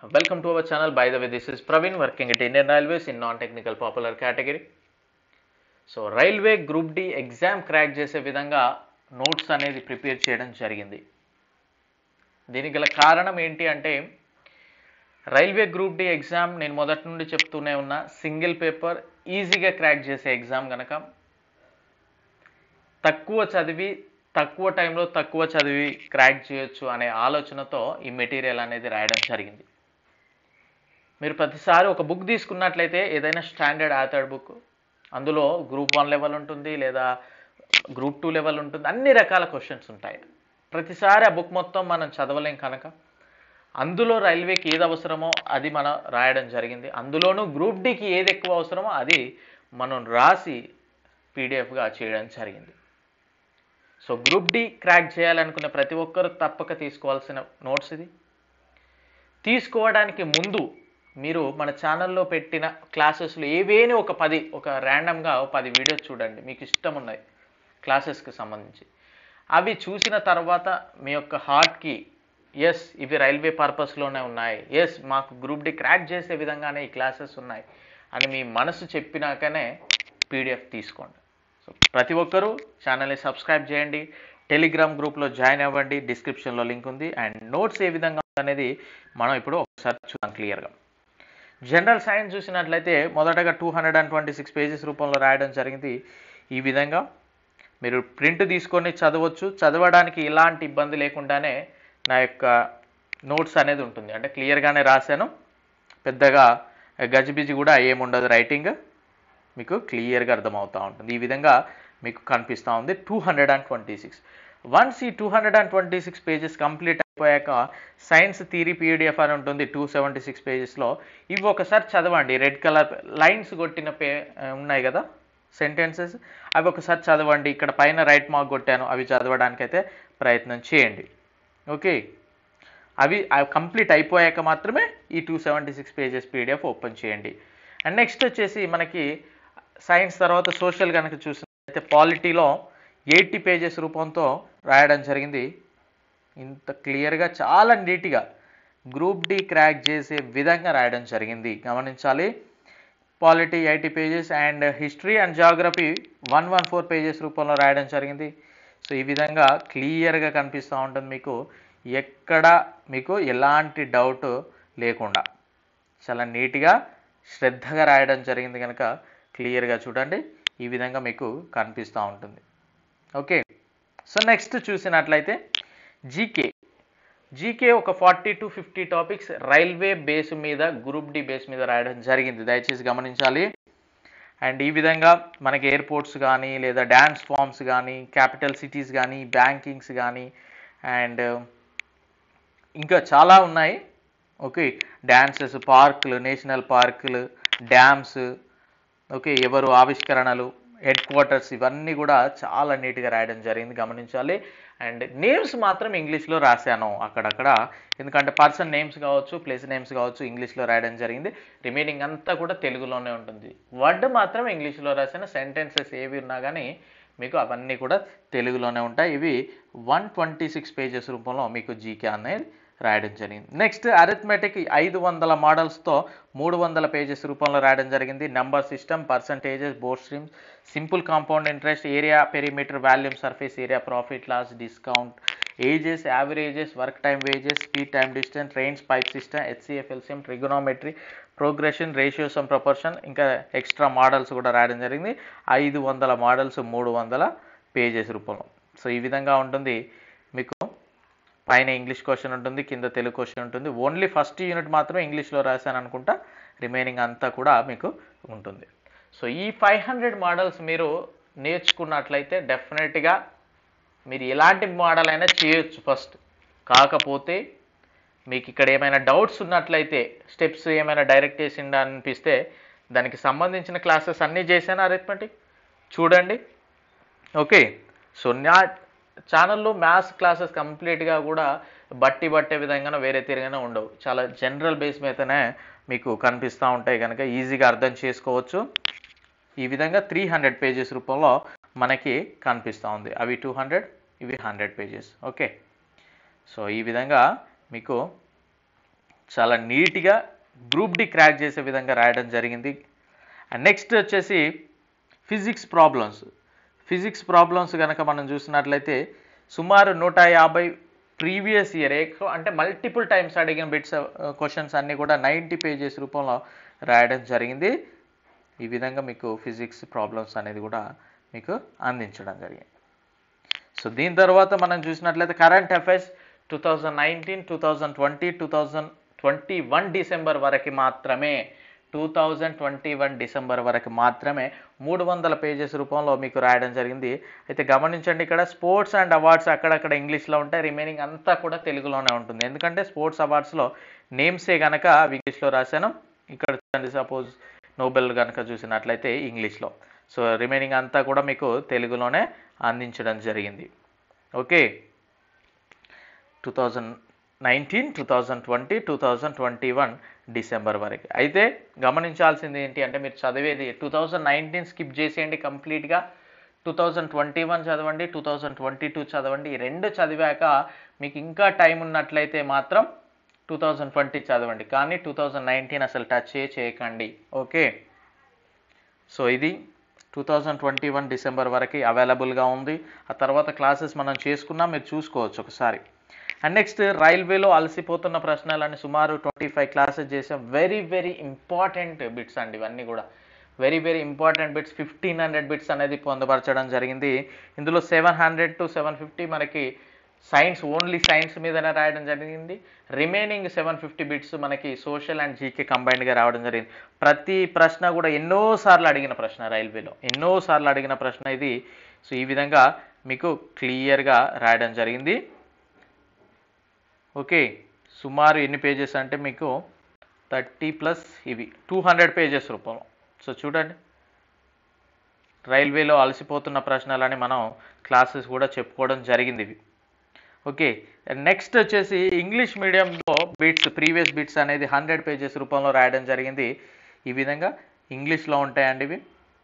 Welcome to our channel. By the way, this is Praveen working at Indian Railways in non-technical popular category. So railway group D exam crack చేసే విధంగా notes అనేది prepare చేయడం జరిగింది దీనికి గల కారణం ఏంటి అంటే రైల్వే గ్రూప్ డి ఎగ్జామ్ నేను మొదటి నుండి చెప్తూనే ఉన్నా సింగిల్ పేపర్ ఈజీగా క్రాక్ చేసే ఎగ్జామ్ కనుక తక్కువ చదివి తక్కువ టైంలో తక్కువ చదివి క్రాక్ చేయొచ్చు అనే ఆలోచనతో ఈ మెటీరియల్ అనేది రాయడం జరిగింది మీరు ప్రతిసారి ఒక బుక్ తీసుకున్నట్లయితే ఏదైనా స్టాండర్డ్ ఆథర్డ్ బుక్ అందులో గ్రూప్ వన్ లెవెల్ ఉంటుంది లేదా గ్రూప్ టూ లెవెల్ ఉంటుంది అన్ని రకాల క్వశ్చన్స్ ఉంటాయి ప్రతిసారి ఆ బుక్ మొత్తం మనం చదవలేం కనుక అందులో రైల్వేకి ఏది అవసరమో అది మనం రాయడం జరిగింది అందులోనూ గ్రూప్ డికి ఏది ఎక్కువ అవసరమో అది మనం రాసి పీడిఎఫ్గా చేయడం జరిగింది సో గ్రూప్ డి క్రాక్ చేయాలనుకునే ప్రతి ఒక్కరు తప్పక తీసుకోవాల్సిన నోట్స్ ఇది తీసుకోవడానికి ముందు మీరు మన ఛానల్లో పెట్టిన క్లాసెస్లో ఏవేని ఒక పది ఒక ర్యాండమ్గా పది వీడియోస్ చూడండి మీకు ఇష్టం ఉన్నాయి క్లాసెస్కి సంబంధించి అవి చూసిన తర్వాత మీ యొక్క హార్ట్కి ఎస్ ఇవి రైల్వే పర్పస్లోనే ఉన్నాయి ఎస్ మాకు గ్రూప్ డి క్రాక్ చేసే విధంగానే ఈ క్లాసెస్ ఉన్నాయి అని మీ మనసు చెప్పినాకనే పీడిఎఫ్ తీసుకోండి సో ప్రతి ఒక్కరూ ఛానల్ని సబ్స్క్రైబ్ చేయండి టెలిగ్రామ్ గ్రూప్లో జాయిన్ అవ్వండి డిస్క్రిప్షన్లో లింక్ ఉంది అండ్ నోట్స్ ఏ విధంగా అనేది మనం ఇప్పుడు ఒకసారి చూద్దాం క్లియర్గా జనరల్ సైన్స్ చూసినట్లయితే మొదటగా two hundred and twenty six pages రూపంలో రాయడం జరిగింది ఈ విధంగా మీరు ప్రింట్ తీసుకొని చదవచ్చు చదవడానికి ఎలాంటి ఇబ్బంది లేకుండానే నా యొక్క నోట్స్ అనేది ఉంటుంది అంటే క్లియర్గానే రాశాను పెద్దగా గజిబిజి కూడా ఏముండదు రైటింగ్ మీకు క్లియర్గా అర్థమవుతూ ఉంటుంది ఈ విధంగా మీకు కనిపిస్తూ ఉంది two hundred and twenty six once ఈ two hundred and twenty six pages complete అయిపోయాక సైన్స్ థీరీ పీడిఎఫ్ అని ఉంటుంది టూ సెవెంటీ సిక్స్ పేజెస్లో ఇవి ఒకసారి చదవండి రెడ్ కలర్ లైన్స్ కొట్టిన పే ఉన్నాయి కదా సెంటెన్సెస్ అవి ఒకసారి చదవండి ఇక్కడ పైన రైట్ మార్క్ కొట్టాను అవి చదవడానికైతే ప్రయత్నం చేయండి ఓకే అవి అవి కంప్లీట్ అయిపోయాక మాత్రమే ఈ two seventy six pages PDF open చేయండి అండ్ నెక్స్ట్ వచ్చేసి మనకి సైన్స్ తర్వాత సోషల్ కనుక చూసినట్లయితే పాలిటీలో ఎయిటీ పేజెస్ రూపంతో రాయడం జరిగింది ఇంత క్లియర్గా చాలా నీట్గా గ్రూప్ డి క్రాక్ చేసే విధంగా రాయడం జరిగింది గమనించాలి polity eighty pages and history and geography one one four pages రూపంలో రాయడం జరిగింది సో ఈ విధంగా క్లియర్గా కనిపిస్తూ ఉంటుంది మీకు ఎక్కడ మీకు ఎలాంటి డౌట్ లేకుండా చాలా నీట్గా శ్రద్ధగా రాయడం జరిగింది కనుక క్లియర్గా చూడండి ఈ విధంగా మీకు కనిపిస్తూ ఉంటుంది ఓకే సో నెక్స్ట్ చూసినట్లయితే జీకే జీకే ఒక forty to fifty topics railway base మీద గ్రూప్ డి బేస్ మీద రాయడం జరిగింది దయచేసి గమనించాలి అండ్ ఈ విధంగా మనకి ఎయిర్పోర్ట్స్ కానీ లేదా డ్యాన్స్ ఫామ్స్ కానీ క్యాపిటల్ సిటీస్ కానీ బ్యాంకింగ్స్ కానీ అండ్ ఇంకా చాలా ఉన్నాయి ఓకే డ్యాన్సెస్ పార్కులు నేషనల్ పార్కులు డ్యామ్స్ ఓకే ఎవరు ఆవిష్కరణలు హెడ్ క్వార్టర్స్ ఇవన్నీ కూడా చాలా నీట్గా రాయడం జరిగింది గమనించాలి అండ్ నేమ్స్ మాత్రం ఇంగ్లీష్లో రాశాను అక్కడక్కడ ఎందుకంటే పర్సన్ నేమ్స్ కావచ్చు ప్లేస్ నేమ్స్ కావచ్చు ఇంగ్లీష్లో రాయడం జరిగింది రిమైనింగ్ అంతా కూడా తెలుగులోనే ఉంటుంది వర్డ్ మాత్రం ఇంగ్లీష్లో రాసిన సెంటెన్సెస్ ఏవి ఉన్నా కానీ మీకు అవన్నీ కూడా తెలుగులోనే ఉంటాయి ఇవి వన్ ట్వంటీ సిక్స్ పేజెస్ రూపంలో మీకు జీకే అనేది రాయడం జరిగింది నెక్స్ట్ అరిథమెటిక్ ఐదు వందల మోడల్స్తో మూడు వందల పేజెస్ రూపంలో రాయడం జరిగింది నెంబర్ సిస్టమ్ పర్సంటేజెస్ బోర్డ్ streams simple compound interest area perimeter volume surface area profit loss discount ages averages work time wages speed time distance trains pipe system HCF LCM trigonometry progression ratios and proportion ఇంకా extra models కూడా రాయడం జరిగింది ఐదు వందల models మూడు వందల pages రూపంలో so ఈ విధంగా ఉంటుంది మీకు పైన ఇంగ్లీష్ క్వశ్చన్ ఉంటుంది కింద తెలుగు క్వశ్చన్ ఉంటుంది ఓన్లీ ఫస్ట్ యూనిట్ మాత్రమే ఇంగ్లీష్లో రాశాను అనుకుంటా రిమైనింగ్ అంతా కూడా మీకు ఉంటుంది సో ఈ ఫైవ్ హండ్రెడ్ మోడల్స్ మీరు నేర్చుకున్నట్లయితే డెఫినెట్గా మీరు ఎలాంటి మోడల్ అయినా చేయొచ్చు ఫస్ట్ కాకపోతే మీకు ఇక్కడ ఏమైనా డౌట్స్ ఉన్నట్లయితే స్టెప్స్ ఏమైనా డైరెక్ట్ చేసిండా అనిపిస్తే దానికి సంబంధించిన క్లాసెస్ అన్నీ చేశాను అరిథమెటిక్ చూడండి ఓకే సో నా ఛానల్లో మ్యాథ్స్ క్లాసెస్ కంప్లీట్గా కూడా బట్టి పట్టే విధంగా వేరే తిరగానే ఉండవు చాలా జనరల్ బేస్ మీదనే మీకు కనిపిస్తూ ఉంటాయి కనుక ఈజీగా అర్థం చేసుకోవచ్చు ఈ విధంగా త్రీ హండ్రెడ్ పేజెస్ రూపంలో మనకి కనిపిస్తూ ఉంది అవి టూ హండ్రెడ్ ఇవి హండ్రెడ్ పేజెస్ ఓకే సో ఈ విధంగా మీకు చాలా నీట్గా గ్రూప్ డి క్రాక్ చేసే విధంగా రాయడం జరిగింది అండ్ నెక్స్ట్ వచ్చేసి ఫిజిక్స్ ప్రాబ్లమ్స్ ఫిజిక్స్ ప్రాబ్లమ్స్ కనుక మనం చూసినట్లయితే సుమారు నూట యాభై ప్రీవియస్ ఇయర్ ఎక్కువ అంటే మల్టిపుల్ టైమ్స్ అడిగిన బిట్స్ క్వశ్చన్స్ అన్నీ కూడా నైంటీ పేజెస్ రూపంలో రాయడం జరిగింది ఈ విధంగా మీకు ఫిజిక్స్ ప్రాబ్లమ్స్ అనేది కూడా మీకు అందించడం జరిగింది సో దీని తర్వాత మనం చూసినట్లయితే current affairs two thousand nineteen two thousand twenty two thousand twenty one December వరకు మాత్రమే two thousand twenty one December వరకు మాత్రమే మూడు వందల పేజెస్ రూపంలో మీకు రాయడం జరిగింది అయితే గమనించండి ఇక్కడ స్పోర్ట్స్ అండ్ అవార్డ్స్ అక్కడక్కడ ఇంగ్లీష్లో ఉంటాయి రిమైనింగ్ అంతా కూడా తెలుగులోనే ఉంటుంది ఎందుకంటే స్పోర్ట్స్ అవార్డ్స్లో నేమ్సే కనుక ఇంగ్లీష్లో రాశాను ఇక్కడ చూడండి సపోజ్ నోబెల్ కనుక చూసినట్లయితే ఇంగ్లీష్లో సో రిమైనింగ్ అంతా కూడా మీకు తెలుగులోనే అందించడం జరిగింది okay two thousand nineteen two thousand twenty two thousand twenty one December వరకు అయితే గమనించాల్సింది ఏంటి అంటే మీరు చదివేది టూ థౌజండ్ నైన్టీన్ స్కిప్ చేసేయండి కంప్లీట్గా టూ థౌజండ్ ట్వంటీ వన్ చదవండి టూ థౌజండ్ ట్వంటీ టూ చదవండి ఈ రెండు చదివాక మీకు ఇంకా టైం ఉన్నట్లయితే మాత్రం టూ థౌజండ్ ట్వంటీ చదవండి కానీ టూ థౌజండ్ నైన్టీన్ అసలు టచ్ చేయకండి ఓకే సో ఇది two thousand twenty one December వరకు అవైలబుల్గా ఉంది ఆ తర్వాత క్లాసెస్ మనం చేసుకున్నాం మీరు చూసుకోవచ్చు ఒకసారి అండ్ నెక్స్ట్ రైల్వేలో అలసిపోతున్న ప్రశ్నలని సుమారు ట్వంటీ ఫైవ్ క్లాసెస్ చేసాం వెరీ వెరీ ఇంపార్టెంట్ బిట్స్ అండి ఇవన్నీ కూడా very very important bits fifteen hundred bits అనేది పొందపరచడం జరిగింది ఇందులో seven hundred to seven fifty మనకి సైన్స్ ఓన్లీ సైన్స్ మీదనే రాయడం జరిగింది రిమైనింగ్ సెవెన్ ఫిఫ్టీ బిట్స్ మనకి సోషల్ అండ్ జీకే కంబైన్డ్గా రావడం జరిగింది ప్రతి ప్రశ్న కూడా ఎన్నోసార్లు అడిగిన ప్రశ్న రైల్వేలో ఎన్నోసార్లు అడిగిన ప్రశ్న ఇది సో ఈ విధంగా మీకు క్లియర్గా రాయడం జరిగింది ఓకే సుమారు ఎన్ని పేజెస్ అంటే మీకు థర్టీ ప్లస్ ఇవి టూ హండ్రెడ్ పేజెస్ రూపంలో సో చూడండి రైల్వేలో అలసిపోతున్న ప్రశ్నలని మనం క్లాసెస్ కూడా చెప్పుకోవడం జరిగింది ఇవి ఓకే నెక్స్ట్ వచ్చేసి ఇంగ్లీష్ మీడియంలో బిట్స్ ప్రీవియస్ బిట్స్ అనేది హండ్రెడ్ పేజెస్ రూపంలో రాయడం జరిగింది ఈ విధంగా ఇంగ్లీష్లో ఉంటాయండి ఇవి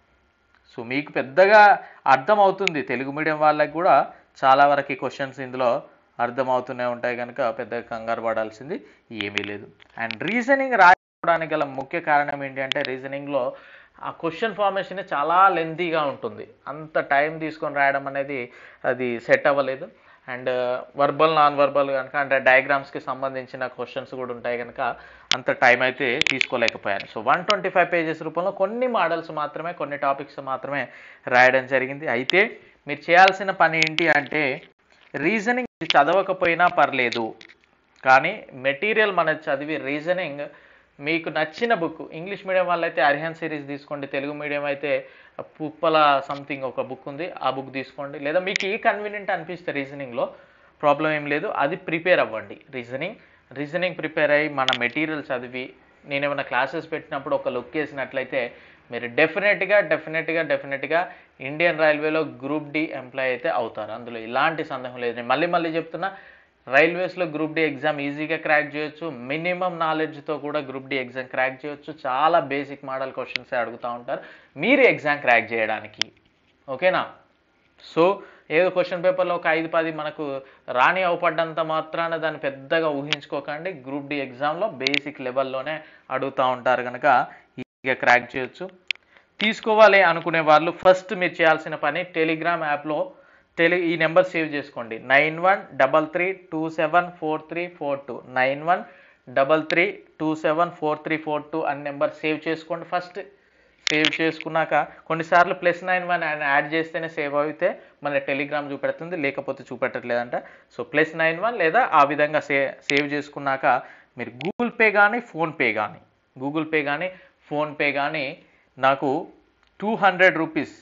సో మీకు పెద్దగా అర్థం అవుతుంది తెలుగు మీడియం వాళ్ళకి కూడా చాలా వరకు క్వశ్చన్స్ ఇందులో అర్థమవుతూనే ఉంటాయి కనుక పెద్దగా కంగారు పడాల్సింది ఏమీ లేదు అండ్ రీజనింగ్ రాయడానికి గల ముఖ్య కారణం ఏంటి అంటే రీజనింగ్లో ఆ క్వశ్చన్ ఫార్మేషన్ చాలా లెంతీగా ఉంటుంది అంత టైం తీసుకొని రాయడం అనేది అది సెట్ అవ్వలేదు అండ్ వర్బల్ నాన్ వర్బల్ కనుక అంటే డయాగ్రామ్స్కి సంబంధించిన క్వశ్చన్స్ కూడా ఉంటాయి కనుక అంత టైం అయితే తీసుకోలేకపోయాను so one twenty five pages రూపంలో కొన్ని మోడల్స్ మాత్రమే కొన్ని టాపిక్స్ మాత్రమే రాయడం జరిగింది అయితే మీరు చేయాల్సిన పని ఏంటి అంటే రీజనింగ్ చదవకపోయినా పర్లేదు కానీ మెటీరియల్ మన చదివి రీజనింగ్ మీకు నచ్చిన బుక్ ఇంగ్లీష్ మీడియం వాళ్ళైతే అర్హన్ సిరీస్ తీసుకోండి తెలుగు మీడియం అయితే పుప్పల సంథింగ్ ఒక బుక్ ఉంది ఆ బుక్ తీసుకోండి లేదా మీకు ఏ కన్వీనియంట్ అనిపిస్తే రీజనింగ్లో ప్రాబ్లం ఏం లేదు అది ప్రిపేర్ అవ్వండి రీజనింగ్ రీజనింగ్ ప్రిపేర్ అయ్యి మన మెటీరియల్ చదివి నేను ఏమైనా క్లాసెస్ పెట్టినప్పుడు ఒక లుక్ వేసినట్లయితే మీరు డెఫినెట్గా డెఫినెట్గా డెఫినెట్గా ఇండియన్ రైల్వేలో గ్రూప్ డి ఎంప్లాయ్ అయితే అవుతారు అందులో ఎలాంటి సందేహం లేదు నేను మళ్ళీ మళ్ళీ చెప్తున్నా రైల్వేస్లో గ్రూప్ డి ఎగ్జామ్ ఈజీగా క్రాక్ చేయొచ్చు మినిమం నాలెడ్జ్తో కూడా గ్రూప్ డి ఎగ్జామ్ క్రాక్ చేయొచ్చు చాలా బేసిక్ మోడల్ క్వశ్చన్స్ అడుగుతూ ఉంటారు మీరు ఎగ్జామ్ క్రాక్ చేయడానికి ఓకేనా సో ఏదో క్వశ్చన్ పేపర్లో ఒక ఐదు పది మనకు రాని అవపడ్డంత మాత్రాన దాన్ని పెద్దగా ఊహించుకోకండి గ్రూప్ డి ఎగ్జామ్లో బేసిక్ లెవెల్లోనే అడుగుతూ ఉంటారు కనుక ఈజీగా క్రాక్ చేయొచ్చు తీసుకోవాలి అనుకునే వాళ్ళు ఫస్ట్ మీరు చేయాల్సిన పని టెలిగ్రామ్ యాప్లో టెలి ఈ నెంబర్ సేవ్ చేసుకోండి nine one double three two seven four three four two nine one double three two seven four three four two అనే నెంబర్ సేవ్ చేసుకోండి ఫస్ట్ సేవ్ చేసుకున్నాక కొన్నిసార్లు ప్లస్ నైన్ వన్ యాడ్ చేస్తేనే save అయితే మన Telegram చూపెడుతుంది లేకపోతే చూపెట్టట్లేదంట సో ప్లస్ నైన్ వన్ లేదా ఆ విధంగా సే సేవ్ చేసుకున్నాక మీరు గూగుల్ పే కానీ ఫోన్పే కానీ గూగుల్ పే కానీ ఫోన్పే కానీ నాకు two hundred rupees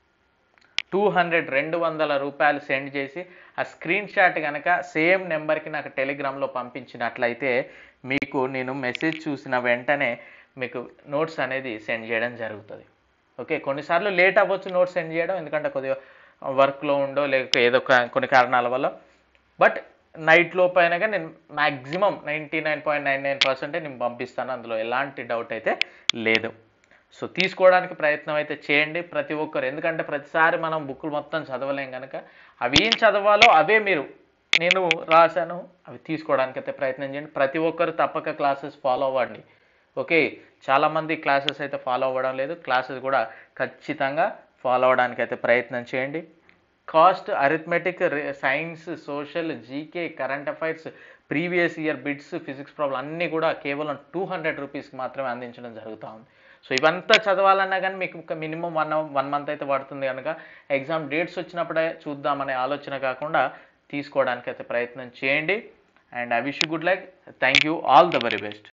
two hundred రెండు వందల రూపాయలు సెండ్ చేసి ఆ స్క్రీన్ షాట్ కనుక సేమ్ నెంబర్కి నాకు టెలిగ్రామ్లో పంపించినట్లయితే మీకు నేను మెసేజ్ చూసిన వెంటనే మీకు నోట్స్ అనేది సెండ్ చేయడం జరుగుతుంది ఓకే కొన్నిసార్లు లేట్ అవ్వచ్చు నోట్స్ సెండ్ చేయడం ఎందుకంటే కొద్దిగా వర్క్లో ఉండో లేక ఏదో ఒక- కొన్ని కారణాల వల్ల బట్ నైట్ లోపు అయినా కానీ నేను maximum ninety nine point nine nine పర్సెంటే నేను పంపిస్తాను అందులో ఎలాంటి డౌట్ అయితే లేదు సో తీసుకోవడానికి ప్రయత్నం అయితే చేయండి ప్రతి ఒక్కరు ఎందుకంటే ప్రతిసారి మనం బుక్కులు మొత్తం చదవలేం కనుక అవి ఏం చదవాలో అవే మీరు నేను రాశాను అవి తీసుకోవడానికి అయితే ప్రయత్నం చేయండి ప్రతి ఒక్కరు తప్పక క్లాసెస్ ఫాలో అవ్వండి ఓకే చాలామంది క్లాసెస్ అయితే ఫాలో అవ్వడం లేదు క్లాసెస్ కూడా ఖచ్చితంగా ఫాలో అవ్వడానికి అయితే ప్రయత్నం చేయండి cost arithmetic science social GK current affairs previous year bits physics problem అన్నీ కూడా కేవలం టూ హండ్రెడ్ రూపీస్కి మాత్రమే అందించడం జరుగుతూ ఉంది సో ఇవంతా చదవాలన్నా కానీ మీకు ఒక మినిమం వన్ వన్ మంత్ అయితే పడుతుంది కనుక ఎగ్జామ్ డేట్స్ వచ్చినప్పుడే చూద్దామనే ఆలోచన కాకుండా తీసుకోవడానికి అయితే ప్రయత్నం చేయండి and I wish good like thank you all the very best